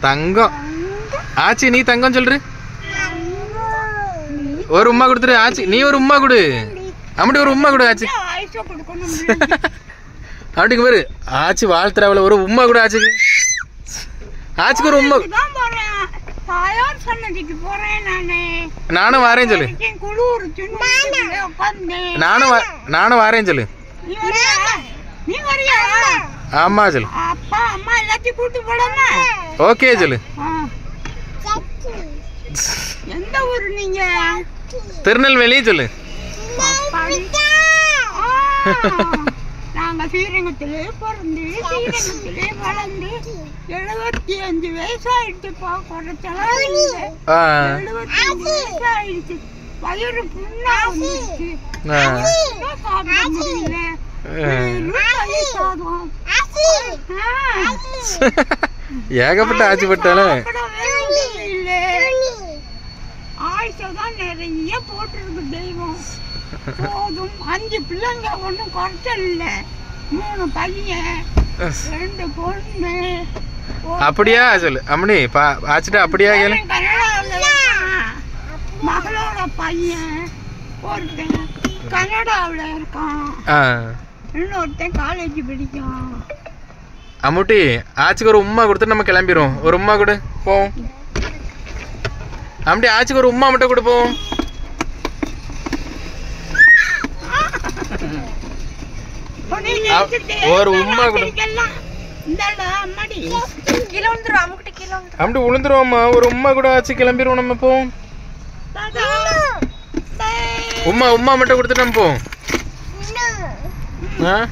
தங்கம் ஆச்சி நீ தங்கம் சொல்று ஒரு உம்மா கொடுத்துரு ஆச்சி நீ ஒரு உம்மா கொடு அப்படி ஒரு உம்மா கொடு ஆச்சி ஆயுஷ கொடுக்கணும் அப்படிங்க பாரு ஆச்சி வாழ்த்துறாவில் ஒரு உம்மா கொடு ஆச்சிக்கு ஆச்சிக்கு ஒரு உம்மா தான் போறேன் தாயார் சன்னதிக்கு போறேன் நானு நானும் வாரேன் சொல்லு இருக்கேன் குளிர் சின்ன உட்காந்தேன் நானும் வா- நானும் வாரேன் சொல்லு நீ வரியா நீ வரியா ஆமா சொல்லு அப்பா அம்மா எல்லாத்தையும் கூட்டு போடாம ஓகே சொல்லு எந்த ஊரு நீங்க திருநெல்வேலி சொல்லு அப்பாடி. ஆ, நாங்க ஸ்ரீரங்கத்திலே பிறந்து ஸ்ரீரங்கத்திலே வளர்ந்து எழுபத்தி அஞ்சு வயசாயிடுச்சுப்பா குறைச்சலாம் ஆ எழுபத்தி அஞ்சு வயசாயிடுச்சு வயிறு புண்ணா வந்துருச்சு ஆ. இன்னும் சாப்பிட முடியல வெறும் தயிர் சாதம் ஆ. ஏகப்பட்ட ஆச்சி பட்டாலும் சாப்பிடவே முடியல ஆயுஷதான் நிறைய போட்டிருக்கு தெய்வம் போதும் அஞ்சு பிள்ளைங்க ஒன்றும் குறைச்சல் இல்ல மூணு பையன் ரெண்டு பொண்ணு ஒரு அப்படியா சொல்லு அம்மணி பா ஆச்சிட்ட அப்படியா கேளு பையன் கனடாவுல இருக்கான். மகளோட பையன் ஒருத்தன் கனடாவுல இருக்கான் ஆ இன்னொருத்தன் காலேஜ் படிக்கான் அம்முட்டி ஆச்சிக்கு ஒரு உம்மா கொடுத்து நம்ம கிளம்பிடுவோம் ஒரு உம்மா கொடு போவோம் அம்முட்டி ஆச்சிக்கு ஒரு உம்மா மட்டும் கொடு போவோம் அ- ஒரு உம்மா கொடு. இந்தாடா அம்மாடி கீழே வந்துரும் அம்முக்கிட்ட கீழே வந்துரும் அம்முட்டி விழுந்துருவோம்மா ஒரு உம்மா கூட ஆச்சி கிளம்பிடுவோம் நம்ம போவோம் தாத்தா. டேய். உம்மா உம்மா மட்டும் கொடுத்துட்டு நம்ம போவோம் ஆ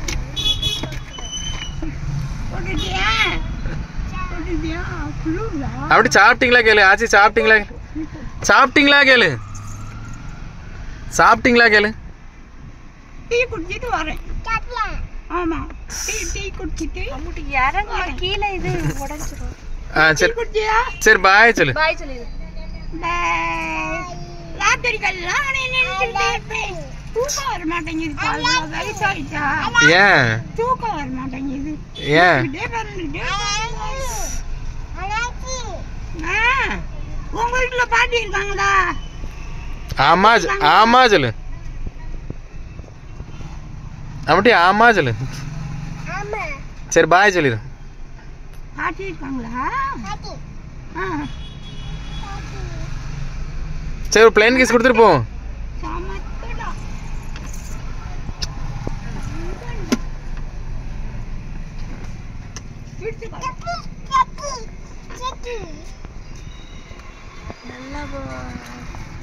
போட்டுட்டியா? போட்டுட்டியா? குளிருதா? அப்படி சாப்பிட்டீங்களா கேளு ஆச்சி சாப்பிட்டீங்களா சாப்பிட்டீங்களா கேளு சாப்பிட்டீங்களா கேளு டீ குடிச்சிட்டு வரேன் ஆமா டீ டீ குடிச்சிட்டு அம்முட்டி இறங்க கீழே இது உடஞ்சிரும் ஆ டீ சரி குடிச்சியா சரி பாய் சொல்லு பாய் சொல்லிடு பாய். ராத்திரிக்கெல்லாம் உன்னை நினைச்சுக்கிட்டே இருப்பேன். தூக்கம் வர மாட்டேங்குது காலைல. வயசாயிட்டா ஏன் தூக்கம் வர மாட்டேங்குது ஏன் இப்படியே பிறந்துட்டே ஆ, உங்க வீட்டுல பாட்டி இருக்காங்களா ஆமா சொ- ஆமா சொல்லு அப்படி ஆமா சொல்லு சரி பாய் சொல்லிடு பாட்டி இருக்காங்களா ஆ, சரி ஒரு பிளைன் கிஸ் கொடுத்துட்டு போவோம் சமத்துடா. எடுத்துக்கோ. நல்லா போ-